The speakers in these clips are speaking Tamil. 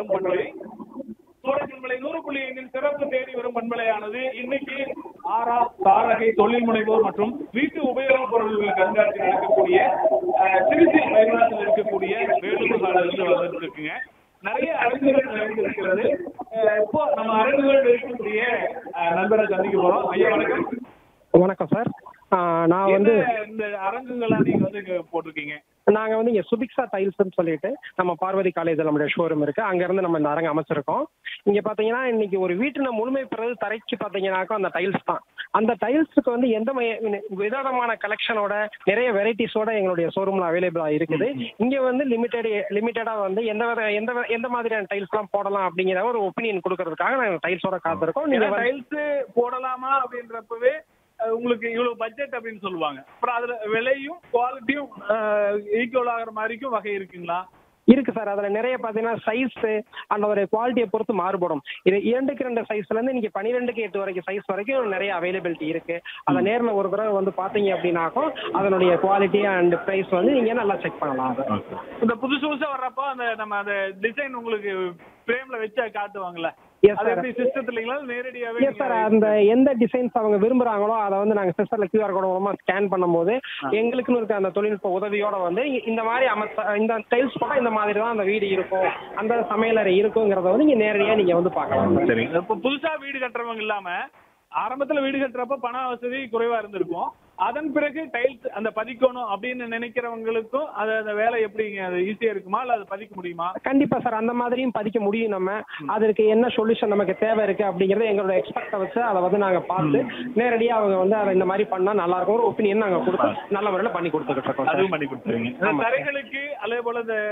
வரும் பண்பலை சோழச்செல்மலை நூறு புள்ளி ஐந்தின் சிறப்பு தேடி வரும் பண்பலையானது இன்னைக்கு ஆரா தாரகை தொழில் முனைவோர் மற்றும் வீட்டு உபயோகப் பொருட்கள் கண்காட்சி நடக்கக்கூடிய அஹ், திருச்சி மைதானத்தில் இருக்கக்கூடிய வேலுமகால இருந்து வந்துட்டு இருக்குங்க நிறைய அரங்குகள் நடந்திருக்கிறது அஹ், இப்போ நம்ம அரங்குகள் இருக்கக்கூடிய அஹ், நண்பரை சந்திக்க போறோம் ஐயா வணக்கம் வணக்கம் சார் ஆ, நான் வந்து என்ன இந்த அரங்குகள்லாம் நீங்க வந்து இங்க போட்டிருக்கீங்க நாங்கள் வந்து இங்கே சுபிக்ஷா டைல்ஸ்னு சொல்லிட்டு நம்ம பார்வதி காலேஜில் நம்மளுடைய ஷோரூம் இருக்குது அங்கேருந்து நம்ம இந்த அரங்கு அமைச்சிருக்கோம் இங்கே பார்த்தீங்கன்னா இன்னைக்கு ஒரு வீட்டில் முழுமை பெறது தரைக்கு பார்த்தீங்கன்னாக்கா அந்த டைல்ஸ் தான் அந்த டைல்ஸுக்கு வந்து எந்த மை- விதமான கலெக்ஷனோட நிறைய வெரைட்டிஸோட எங்களுடைய ஷோரூமில் அவைலபிளாக இருக்குது இங்கே வந்து லிமிட்டட் லிமிட்டடாக வந்து எந்த வித எந்த வி- எந்த மாதிரியான டைல்ஸ்லாம் போடலாம் அப்படிங்கிற ஒரு ஒப்பீனியன் கொடுக்கறதுக்காக நாங்கள் டைல்ஸோட காத்திருக்கோம் ஏன்னா நீங்கள் டைல்ஸ் போடலாமா அப்படின்றப்பவே அஹ், உங்களுக்கு இவ்வளவு பட்ஜெட் அப்படின்னு சொல்லுவாங்க அப்புறம் அதுல விலையும் குவாலிட்டியும் ஈக்குவல் ஆகிற மாதிரிக்கும் வகை இருக்குங்களா இருக்கு சார் அதுல நிறைய பாத்தீங்கன்னா சைஸ் அந்த ஒரு குவாலிட்டியை பொறுத்து மாறுபடும் இது இரண்டுக்கு ரெண்டு சைஸ்ல இருந்து நீங்க பன்னிரெண்டுக்கு எட்டு வரைக்கும் சைஸ் வரைக்கும் நிறைய அவைலபிலிட்டி இருக்கு அதை நேர்ல ஒரு தடவை வந்து பாத்தீங்க அப்படின்னாக்கும் அதனுடைய குவாலிட்டி அண்ட் பிரைஸ் வந்து நீங்க நல்லா செக் பண்ணலாம் அதை இந்த புதுசு புதுசா வர்றப்போ அந்த நம்ம அந்த டிசைன் உங்களுக்கு ஃப்ரேம்ல வச்சு காட்டுவாங்கல்ல Yes, அது sir. எப்படி சிஸ்டத்துலங்களா நேரடியாவே எஸ் சார் அந்த எந்த டிசைன்ஸ் அவங்க விரும்புறாங்களோ அதை வந்து நாங்க சிஸ்டர்ல கியூஆர் கோட் மூலமா ஸ்கேன் பண்ணும்போது எங்களுக்குன்னு இருக்க அந்த தொழில்நுட்ப உதவியோட வந்து இ- இந்த மாதிரி அமைச்ச இந்த டைல்ஸ் போட்டா இந்த மாதிரி தான் அந்த வீடு இருக்கும் அந்த சமையலறை இருக்குங்கிறத வந்து நீங்க நேரடியா நீங்க வந்து பார்க்கலாம் சார் சரி இப்போ புதுசா வீடு கட்டுறவங்க இல்லாம ஆரம்பத்துல வீடு கட்டுறப்ப பண வசதி குறைவா இருந்திருக்கும் அதன் பிறகு டைல்ஸ் அந்த பதிக்கணும் அப்படின்னு நினைக்கிறவங்களுக்கும் அது அந்த வேலை எப்படிங்க அது ஈஸியா இருக்குமா இல்ல அது பதிக்க முடியுமா கண்டிப்பா சார் அந்த மாதிரியும் பதிக்க முடியும் நம்ம அதற்கு என்ன சொல்யூஷன் நமக்கு தேவை இருக்கு அப்படிங்கறத எங்களோட எக்ஸ்பர்ட்டை வச்சு அதை வந்து நாங்க பார்த்து நேரடியா அவங்க வந்து அதை இந்த மாதிரி பண்ணா நல்லா இருக்கும் ஒரு ஒப்பீனியன் நாங்க கொடுத்து நல்ல முறையில பண்ணி கொடுத்துக்கிட்டு இருக்கோம் சார். அதுவும் பண்ணி கொடுத்துருவீங்க இந்த ஆமா. தரைகளுக்கு அதே போல இந்த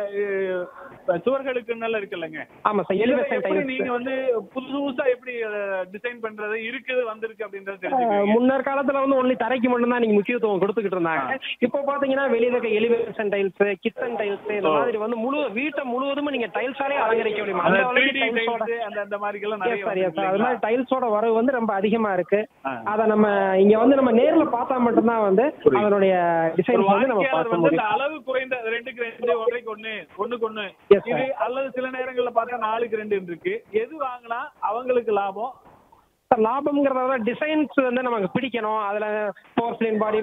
அஹ், சுவர்களுக்கு நல்லா இருக்குல்லங்க ஆமா சார் இதுல எலிவேஷன் எப்படி டைல்ஸ் நீங்க வந்து புதுசு புதுசா எப்படி டிசைன் பண்றது இருக்குது வந்திருக்கு அப்படின்றது தெரிஞ்சுக்கீங்க முன்னர் காலத்துல வந்து ஒன்லி தரைக்கு மட்டும்தான் நீங்க முக்கியத்துவம் கொடுத்துக்கிட்டு இருந்தாங்க இப்போ பாத்தீங்கன்னா வெளியில இருக்க எலிவேஷன் டைல்ஸ் கிச்சன் டைல்ஸ் இந்த மாதிரி வந்து முழு வீட்டை முழுவதும் நீங்க டைல்ஸாலே அலங்கரிக்க முடியும் அந்த அந்த 3D அளவுக்கு டைல்ஸோட tiles அந்த அந்த மாதிரி எல்லாம் எஸ் நிறைய சார் எஸ் சார் அது வந்திருக்கு மாதிரி டைல்ஸோட வரவு வந்து ரொம்ப அதிகமா இருக்கு ஆ. அத நம்ம இங்க வந்து நம்ம நேர்ல பார்த்தா மட்டும்தான் வந்து புரியுது. அதனுடைய ஒரு டிசைன் வந்து நம்ம வாடிக்கையாளர் பார்க்க வந்து இந்த முடியும் அளவு குறைந்த ரெண்டுக்கு ரெண்டு ஒன்றைக்கு ஒண்ணு ஒண்ணுக்கு ஒண்ணு Yes, sir. இது அல்லது சில நேரங்கள்ல பார்த்தா நாலுக்கு ரெண்டு இருக்கு எது வாங்கினா அவங்களுக்கு லாபம் சார் லாபம்ங்கிறத விட டிசைன்ஸ் வந்து நமக்கு பிடிக்கணும் அதுல போர்ஸ்லின் பாடி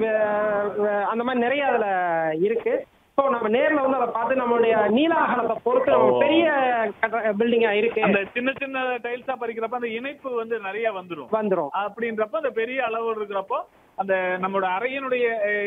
அந்த மாதிரி நிறைய அதுல இருக்கு ஸோ நம்ம நேர்ல வந்து அதை பார்த்து நம்மளுடைய நீலாகலத்தை பொறுத்து நம்ம ஓ. பெரிய பில்டிங்கா இருக்கு அந்த சின்ன சின்ன டைல்ஸா பறிக்கிறப்ப அந்த இணைப்பு வந்து நிறைய வந்துரும் வந்துரும் அப்படின்றப்ப அந்த பெரிய அளவு இருக்கிறப்போ அந்த நம்மளோட அறையினுடைய